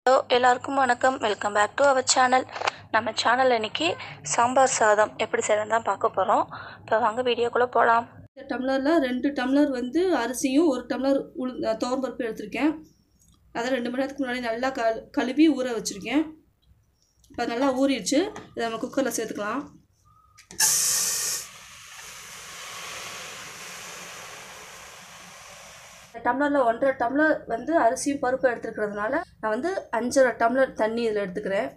hello எல்லாருக்கும் வணக்கம் welcome back to our channel நம்ம சேனல் இன்னைக்கு சாம்பார் சாதம் எப்படி செய்யலாம் தான் பார்க்க போகிறோம் இப்போ வாங்க வீடியோக்குள்ளே போகலாம் இந்த டம்ளரில் ரெண்டு டம்ளர் வந்து அரிசியும் ஒரு டம்ளர் உளு பருப்பு எடுத்திருக்கேன் அதை ரெண்டு மணி நேரத்துக்கு முன்னாடி நல்லா க கழுவி ஊற வச்சுருக்கேன் இப்போ அது நல்லா ஊறிடுச்சு இதை நம்ம குக்கரில் சேர்த்துக்கலாம் இந்த டம்ளரில் ஒன்றரை டம்ளர் வந்து அரிசியும் பருப்பு எடுத்துருக்கிறதுனால நான் வந்து அஞ்சரை டம்ளர் தண்ணி இதில் எடுத்துக்கிறேன்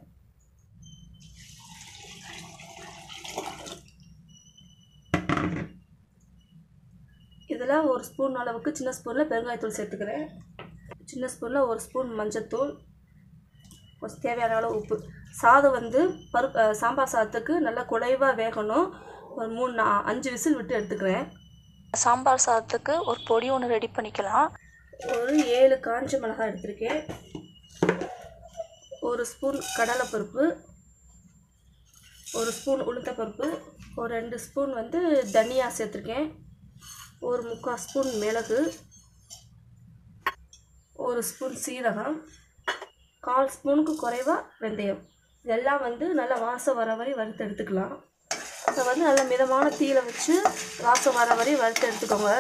இதில் ஒரு ஸ்பூன் அளவுக்கு சின்ன ஸ்பூனில் பெருங்காயத்தூள் சேர்த்துக்கிறேன் சின்ன ஸ்பூனில் ஒரு ஸ்பூன் மஞ்சத்தூள் கொஞ்சம் தேவையான அளவு உப்பு சாதம் வந்து பருப்பு அஹ், சாம்பார் சாதத்துக்கு நல்லா குலைவாக வேகணும் ஒரு மூணு நா- அஞ்சு விசில் விட்டு எடுத்துக்கிறேன் சாம்பார் சாதத்துக்கு ஒரு பொடி ஒன்று ரெடி பண்ணிக்கலாம் ஒரு ஏழு காஞ்ச மிளகாய் எடுத்திருக்கேன் ஒரு ஸ்பூன் கடலைப்பருப்பு ஒரு ஸ்பூன் உளுத்தப்பருப்பு ஒரு ரெண்டு ஸ்பூன் வந்து தனியா சேர்த்துருக்கேன் ஒரு முக்கால் ஸ்பூன் மிளகு ஒரு ஸ்பூன் சீரகம் கால் ஸ்பூனுக்கு குறைவாக வெந்தயம் இதெல்லாம் வந்து நல்லா வாசம் வர வரை வறுத்து எடுத்துக்கலாம் இதை வந்து நல்லா மிதமான தீயில வச்சு வாசம் வர வரை வறுத்து எடுத்துக்கோங்க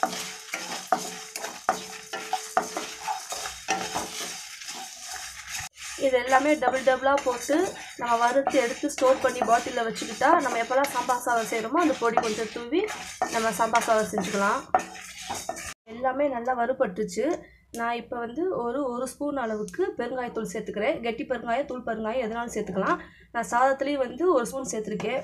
இது எல்லாமே டபுள் டபுளாக போட்டு நம்ம வறுத்து எடுத்து ஸ்டோர் பண்ணி பாட்டிலில் வச்சுக்கிட்டா நம்ம எப்போல்லாம் சாம்பார் சாதம் செய்கிறோமோ அந்த பொடி கொஞ்சம் தூவி நம்ம சாம்பார் சாதம் செஞ்சுக்கலாம் எல்லாமே நல்லா வறுபட்டுச்சு நான் இப்போ வந்து ஒரு ஒரு ஸ்பூன் அளவுக்கு பெருங்காயத்தூள் சேர்த்துக்கிறேன் கெட்டி பெருங்காயம் தூள் பெருங்காயம் எதனாலும் சேர்த்துக்கலாம் நான் சாதத்துலேயும் வந்து ஒரு ஸ்பூன் சேர்த்துருக்கேன்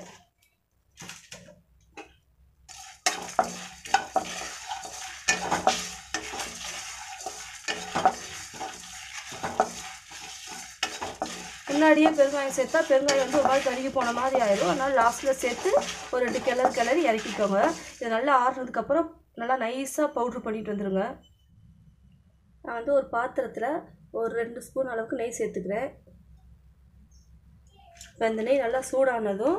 முன்னாடியே பெருங்காயம் சேர்த்தா பெருங்காயம் வந்து ஒரு மாதிரி கருகி போன மாதிரி ஆயிடும் அதனால் லாஸ்ட்டில் சேர்த்து ஒரு ரெண்டு கிளறு கிளறி இறக்கிக்கோங்க இது நல்லா ஆறுனதுக்கப்புறம் நல்லா நைஸாக பவுட்ரு பண்ணிட்டு வந்துடுங்க நான் வந்து ஒரு பாத்திரத்தில் ஒரு ரெண்டு ஸ்பூன் அளவுக்கு நெய் சேர்த்துக்கிறேன் இப்போ இந்த நெய் நல்லா சூடானதும்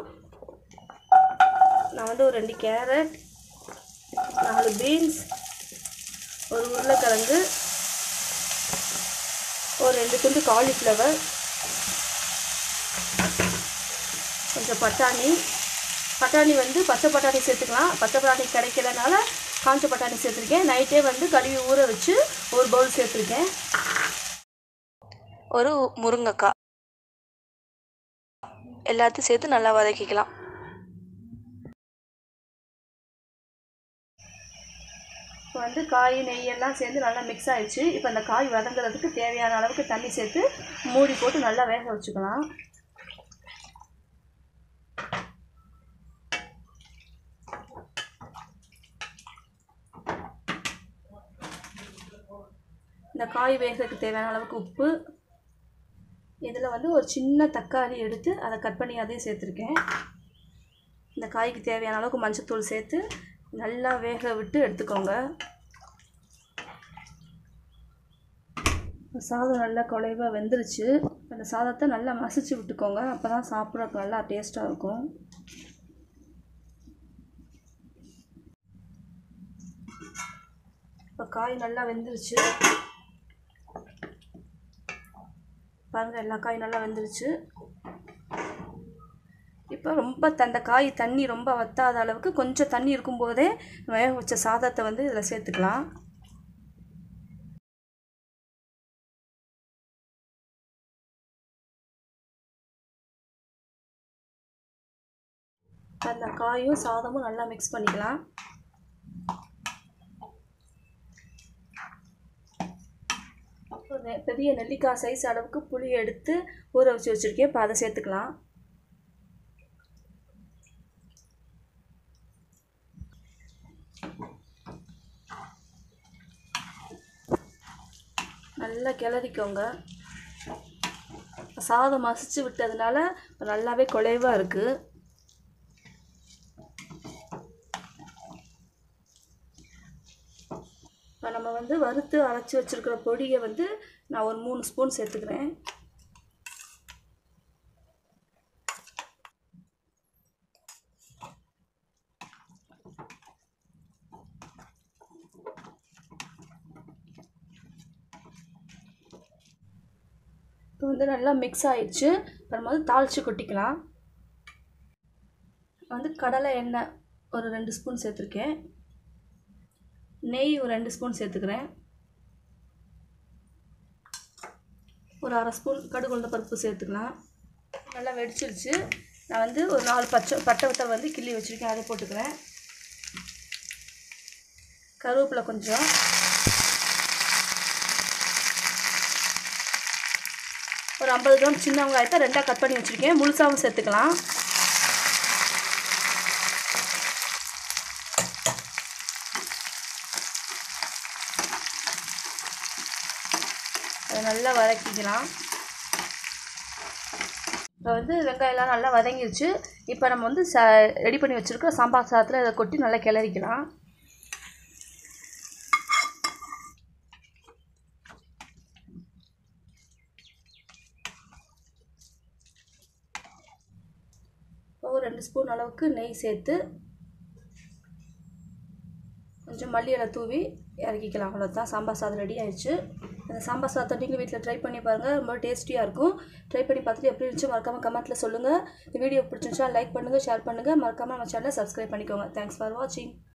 நான் வந்து ஒரு ரெண்டு கேரட் நாலு பீன்ஸ் ஒரு உருளைக்கிழங்கு ஒரு ரெண்டு துண்டு காலிஃப்ளவர் கொஞ்சம் பட்டாணி பட்டாணி வந்து பச்சை பட்டாணி சேர்த்துக்கலாம் பச்சை பட்டாணி கிடைக்கலனால காஞ்ச பட்டாணி சேர்த்துருக்கேன் நைட்டே வந்து கழுவி ஊற வச்சு ஒரு பவுல் சேர்த்துருக்கேன் ஒரு முருங்கைக்காய் எல்லாத்தையும் சேர்த்து நல்லா வதக்கிக்கலாம் இப்போ வந்து காய் நெய் எல்லாம் சேர்ந்து நல்லா மிக்ஸ் ஆயிடுச்சு இப்போ அந்த காய் வதங்குறதுக்கு தேவையான அளவுக்கு தண்ணி சேர்த்து மூடி போட்டு நல்லா வேக வச்சுக்கலாம் இந்த காய் வேகிறதுக்கு தேவையான அளவுக்கு உப்பு இதில் வந்து ஒரு சின்ன தக்காளி எடுத்து அதை கட் பண்ணி அதையும் சேர்த்துருக்கேன் இந்த காய்க்கு தேவையான அளவுக்கு மஞ்சத்தூள் சேர்த்து நல்லா வேக விட்டு எடுத்துக்கோங்க சாதம் நல்லா குலைவாக வெந்துருச்சு அந்த சாதத்தை நல்லா மசிச்சு விட்டுக்கோங்க அப்போ தான் சாப்பிட்றதுக்கு நல்லா டேஸ்ட்டாக இருக்கும் இப்போ காய் நல்லா வெந்துருச்சு பாருங்கள் எல்லா காயும் நல்லா வெந்துருச்சு இப்போ ரொம்ப த- அந்த காய் தண்ணி ரொம்ப வத்தாத அளவுக்கு கொஞ்சம் தண்ணி இருக்கும்போதே வேக வச்ச சாதத்தை வந்து இதில் சேர்த்துக்கலாம் அந்த காயும் சாதமும் நல்லா மிக்ஸ் பண்ணிக்கலாம் ஒரு நெ- பெரிய நெல்லிக்காய் சைஸ் அளவுக்கு புளி எடுத்து ஊற வச்சு வச்சுருக்கேன் இப்போ அதை சேர்த்துக்கலாம் நல்லா கிளறிக்கோங்க சாதம் மசிச்சு விட்டதுனால இப்ப நல்லாவே குலைவாக இருக்குது இப்போ நம்ம வந்து வறுத்து அரைச்சி வச்சுருக்கிற பொடியை வந்து நான் ஒரு மூணு ஸ்பூன் சேர்த்துக்கிறேன் இப்போ வந்து நல்லா மிக்ஸ் ஆயிடுச்சு இப்போ நம்ம வந்து தாளித்து கொட்டிக்கலாம் வந்து கடலை எண்ணெய் ஒரு ரெண்டு ஸ்பூன் சேர்த்துருக்கேன் நெய் ஒரு ரெண்டு ஸ்பூன் சேர்த்துக்கிறேன் ஒரு அரை ஸ்பூன் கடுகு உளுந்த பருப்பு சேர்த்துக்கலாம் நல்லா வெடிச்சிருச்சு நான் வந்து ஒரு நாலு பச்சை பட்டை வத்தல் வந்து கிள்ளி வச்சுருக்கேன் அதை போட்டுக்கிறேன் கருவேப்பிலை கொஞ்சம் ஒரு ஐம்பது கிராம் சின்ன வெங்காயத்தை ரெண்டாக கட் பண்ணி வச்சுருக்கேன் முழுசாகவும் சேர்த்துக்கலாம் அதை நல்லா வதக்கிக்கலாம் இப்போ வந்து வெங்காயம்லாம் நல்லா வதங்கிருச்சு இப்போ நம்ம வந்து ச ரெடி பண்ணி வச்சுருக்க சாம்பார் சாதத்தில் இதை கொட்டி நல்லா கிளறிக்கலாம் ஒரு ரெண்டு ஸ்பூன் அளவுக்கு நெய் சேர்த்து கொஞ்சம் மல்லி இலை தூவி இறக்கிக்கலாம் அவ்வளோதான் சாம்பார் சாதம் ரெடி ஆயிடுச்சு அந்த சாம்பார் சாதத்தை நீங்கள் வீட்டில் ட்ரை பண்ணி பாருங்கள் ரொம்ப டேஸ்டியாக இருக்கும் ட்ரை பண்ணி பார்த்துட்டு எப்படி இருந்துச்சு மறக்காமல் கமெண்ட்டில் சொல்லுங்கள் இந்த வீடியோ பிடிச்சிருந்துச்சா லைக் பண்ணுங்கள் ஷேர் பண்ணுங்கள் மறக்காமல் நம்ம சேனலை சப்ஸ்கிரைப் பண்ணிக்கோங்க தேங்க்ஸ் ஃபார் வாட்சிங்